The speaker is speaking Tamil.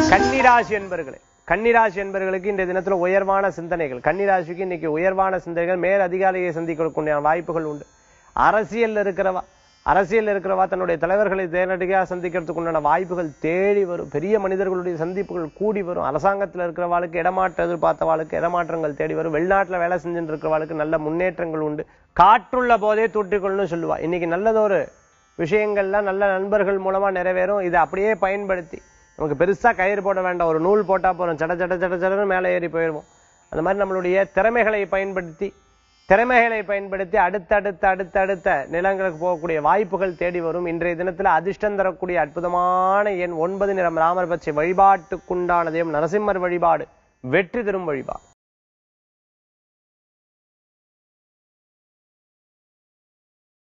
கன்னிராசி என்பர்களே கன்னிராசி என்பர்களுக்கு இந்த தினத்துல உயர்வான சிந்தனைகள் கன்னிராசிக்கு இன்னைக்கு உயர்வான சிந்தனைகள் மேல் அதிகாரியை சந்திக்கக்கூடிய வாய்ப்புகள் உண்டு அரசியல்ல இருக்கிறவா அரசியல்ல இருக்கிறவா தன்னுடைய தலைவர்களை நேரடியாக சந்திக்கிறதுக்கு உண்டான வாய்ப்புகள் தேடி வரும் பெரிய மனிதர்களுடைய சந்திப்புகள் கூடி வரும் அரசாங்கத்துல இருக்கிறவாளுக்கு இடமாற்ற எதிர்பார்த்தவாளுக்கு இடமாற்றங்கள் தேடி வரும் வெளிநாட்டுல வேலை செஞ்சுட்டு இருக்கிறவாளுக்கு நல்ல முன்னேற்றங்கள் உண்டு காற்றுள்ள போதே தூட்டிக்கொள்ளுன்னு சொல்லுவா இன்னைக்கு நல்லதொரு விஷயங்கள்லாம் நல்ல நண்பர்கள் மூலமா நிறைவேறும் இதை அப்படியே பயன்படுத்தி நமக்கு பெருசா கயிறு போட வேண்டாம் ஒரு நூல் போட்டா போறோம் சட சட சட சடன்னு மேலே ஏறி போயிடுவோம் அந்த மாதிரி நம்மளுடைய திறமைகளை பயன்படுத்தி திறமைகளை பயன்படுத்தி அடுத்தடுத்த அடுத்தடுத்த நிலங்களுக்கு போகக்கூடிய வாய்ப்புகள் தேடி வரும் இன்றைய தினத்துல அதிர்ஷ்டம் தரக்கூடிய அற்புதமான எண் ஒன்பது நிறம் ராமர் பச்சை வழிபாட்டுக்குண்டான தெய்வம் நரசிம்மர் வழிபாடு வெற்றி தரும் வழிபாடு